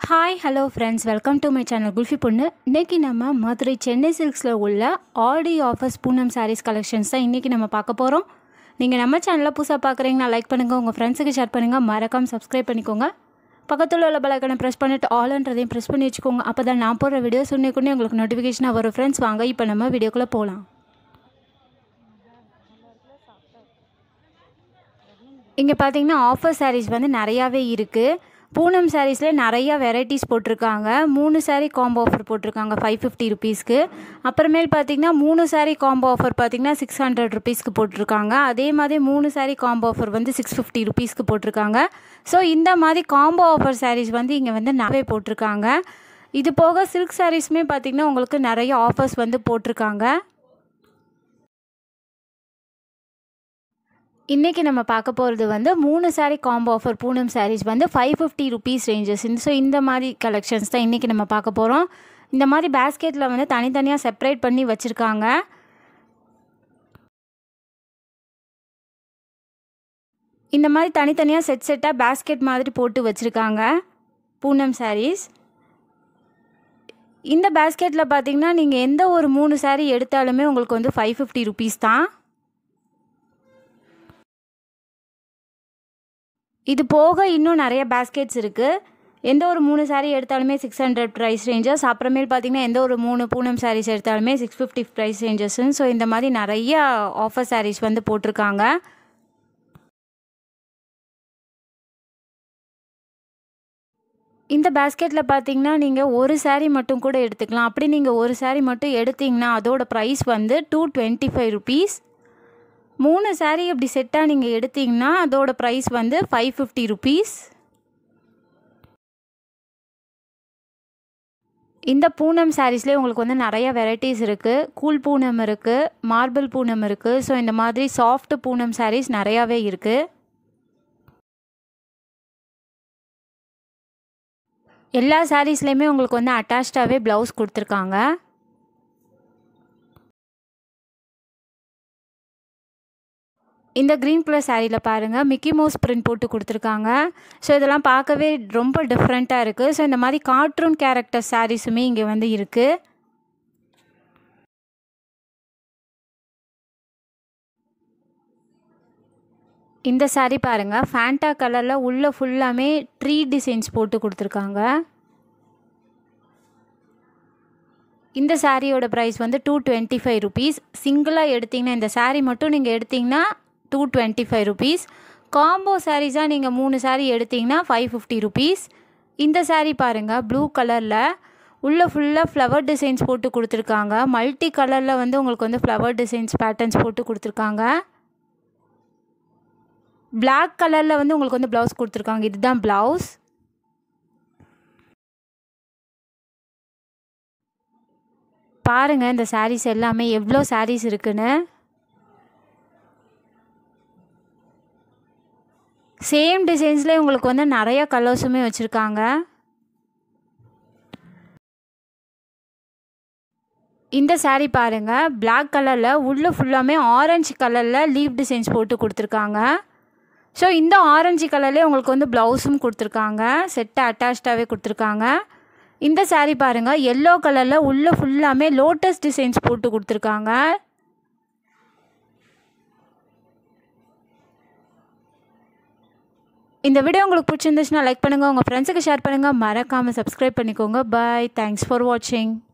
hi hello friends welcome to my channel kulfi பொண்ணு இன்றைக்கி நம்ம மதுரை சென்னை சில்க்ஸில் உள்ள ஆடி ஆஃபர்ஸ் பூனம் சாரீஸ் கலெக்ஷன்ஸ் தான் இன்றைக்கி நம்ம பார்க்க போகிறோம் நீங்கள் நம்ம சேனலில் புதுசாக பார்க்குறீங்கன்னா லைக் பண்ணுங்கள் உங்கள் ஃப்ரெண்ட்ஸுக்கு ஷேர் பண்ணுங்கள் மறக்காம சப்ஸ்கிரைப் பண்ணிக்கோங்க பக்கத்தில் உள்ள பலக்கனை ப்ரெஸ் பண்ணிட்டு ஆல்ன்றதையும் ப்ரெஸ் பண்ணி வச்சுக்கோங்க அப்போ தான் நான் போடுற வீடியோ சொன்னிக்குன்னே உங்களுக்கு நோட்டிஃபிகேஷனாக வரும் ஃப்ரெண்ட்ஸ் வாங்க இப்போ நம்ம வீடியோக்குள்ளே போகலாம் இங்கே பார்த்தீங்கன்னா ஆஃபர் சாரீஸ் வந்து நிறையாவே இருக்குது பூனம் சாரீஸில் நிறையா வெரைட்டிஸ் போட்டிருக்காங்க மூணு சாரீ காம்போ ஆஃபர் போட்டிருக்காங்க ஃபைவ் ஃபிஃப்டி ருபீஸ்க்கு அப்புறமேல் பார்த்தீங்கன்னா மூணு சாரீ காம்போ ஆஃபர் பார்த்தீங்கன்னா சிக்ஸ் ஹண்ட்ரட் ருபீஸ்க்கு போட்டிருக்காங்க அதே மாதிரி மூணு சாரீ காம்போ ஆஃபர் வந்து சிக்ஸ் ஃபிஃப்டி ருபீஸ்க்கு போட்டிருக்காங்க ஸோ இந்த மாதிரி காம்போ ஆஃபர் சாரீஸ் வந்து இங்கே வந்து நிறைய போட்டிருக்காங்க இது போக சில்க் சாரீஸுமே பார்த்திங்கன்னா உங்களுக்கு நிறைய ஆஃபர்ஸ் வந்து போட்டிருக்காங்க இன்றைக்கி நம்ம பார்க்க போகிறது வந்து மூணு saree combo offer Poonam sarees வந்து five fifty rupees ranges so இந்த மாதிரி கலெக்ஷன்ஸ் தான் இன்றைக்கி நம்ம பார்க்க போகிறோம் இந்த மாதிரி பேஸ்கெட்டில் வந்து தனித்தனியாக செப்பரேட் பண்ணி வச்சுருக்காங்க இந்த மாதிரி தனித்தனியாக செட் செட்டாக பேஸ்கெட் மாதிரி போட்டு வச்சுருக்காங்க பூனம் சாரீஸ் இந்த பேஸ்கெட்டில் பார்த்தீங்கன்னா நீங்கள் எந்த ஒரு மூணு சாரீ எடுத்தாலுமே உங்களுக்கு வந்து ஃபைவ் ஃபிஃப்டி ருபீஸ் தான் இது போக இன்னும் நிறைய பேஸ்கெட்ஸ் இருக்குது எந்த ஒரு மூணு சாரீ எடுத்தாலுமே சிக்ஸ் ஹண்ட்ரட் ப்ரைஸ் ரேஞ்சஸ் அப்புறமேல் பார்த்திங்கன்னா எந்த ஒரு மூணு பூனம் சாரீஸ் எடுத்தாலுமே சிக்ஸ் ஃபிஃப்டி ப்ரைஸ் ரேஞ்சஸ்ன்னு ஸோ இந்த மாதிரி நிறைய ஆஃபர் சாரீஸ் வந்து போட்டிருக்காங்க இந்த பேஸ்கெட்டில் பார்த்தீங்கன்னா நீங்கள் ஒரு சாரீ மட்டும் கூட எடுத்துக்கலாம் அப்படி நீங்கள் ஒரு சாரீ மட்டும் எடுத்திங்கன்னா அதோட ப்ரைஸ் வந்து டூ டுவெண்ட்டி ஃபைவ் ருபீஸ் மூணு சாரீ அப்படி செட்டாக நீங்கள் எடுத்திங்கன்னா அதோட ப்ரைஸ் வந்து ஃபைவ் ஃபிஃப்டி ருபீஸ் இந்த பூனம் சாரீஸ்லேயே உங்களுக்கு வந்து நிறைய வெரைட்டிஸ் இருக்குது கூல் பூனம் இருக்குது மார்பிள் பூனம் இருக்குது ஸோ இந்த மாதிரி சாஃப்ட் பூனம் சாரீஸ் நிறையாவே இருக்குது எல்லா சாரீஸ்லேயுமே உங்களுக்கு வந்து அட்டாச்சாகவே ப்ளவுஸ் கொடுத்துருக்காங்க இந்த க்ரீன் கலர் சாரியில் பாருங்கள் மிக்கி மவுஸ் பிரிண்ட் போட்டு கொடுத்துருக்காங்க ஸோ இதெல்லாம் பார்க்கவே ரொம்ப டிஃப்ரெண்ட்டாக இருக்குது ஸோ இந்த மாதிரி கார்ட்டூன் கேரக்டர் சாரீஸுமே இங்கே வந்து இருக்குது இந்த சாரீ பாருங்கள் ஃபேண்டா கலரில் உள்ளே ஃபுல்லாமே ட்ரீ டிசைன்ஸ் போட்டு கொடுத்துருக்காங்க இந்த சாரியோட ப்ரைஸ் வந்து டூ டுவெண்ட்டி ஃபைவ் ருபீஸ் சிங்கிளாக எடுத்திங்கன்னா இந்த சாரீ மட்டும் நீங்கள் எடுத்திங்கன்னா two twenty five rupees combo சாரீஸாக நீங்கள் மூணு சாரீ எடுத்திங்கன்னா ஃபைவ் ஃபிஃப்டி ருபீஸ் இந்த சாரீ பாருங்கள் ப்ளூ கலரில் உள்ளே ஃபுல்லாக ஃப்ளவர் டிசைன்ஸ் போட்டு கொடுத்துருக்காங்க மல்டி கலரில் வந்து உங்களுக்கு வந்து ஃப்ளவர் டிசைன்ஸ் பேட்டர்ன்ஸ் போட்டு கொடுத்துருக்காங்க பிளாக் கலரில் வந்து உங்களுக்கு வந்து ப்ளவுஸ் கொடுத்துருக்காங்க இதுதான் ப்ளவுஸ் பாருங்கள் இந்த சாரீஸ் எல்லாமே எவ்வளோ சாரீஸ் இருக்குன்னு சேம் டிசைன்ஸ்லேயே உங்களுக்கு வந்து நிறைய கலர்ஸுமே வச்சுருக்காங்க இந்த சாரீ பாருங்கள் பிளாக் கலரில் உள்ளே ஃபுல்லாமே ஆரஞ்சு கலரில் லீவ் டிசைன்ஸ் போட்டு கொடுத்துருக்காங்க ஸோ இந்த ஆரஞ்சு கலர்லேயே உங்களுக்கு வந்து ப்ளவுஸும் கொடுத்துருக்காங்க செட்டை அட்டாச்சாகவே கொடுத்துருக்காங்க இந்த சாரீ பாருங்கள் எல்லோ கலரில் உள்ளே ஃபுல்லாமே லோட்டஸ் டிசைன்ஸ் போட்டு கொடுத்துருக்காங்க இந்த வீடியோ உங்களுக்கு பிடிச்சிருந்துச்சுன்னா லைக் பண்ணுங்கள் உங்கள் ஃப்ரெண்ட்ஸுக்கு ஷேர் பண்ணுங்கள் மறக்காமல் சப்ஸ்கிரைப் பண்ணிக்கோங்க பாய் தேங்க்ஸ் ஃபார் வாட்சிங்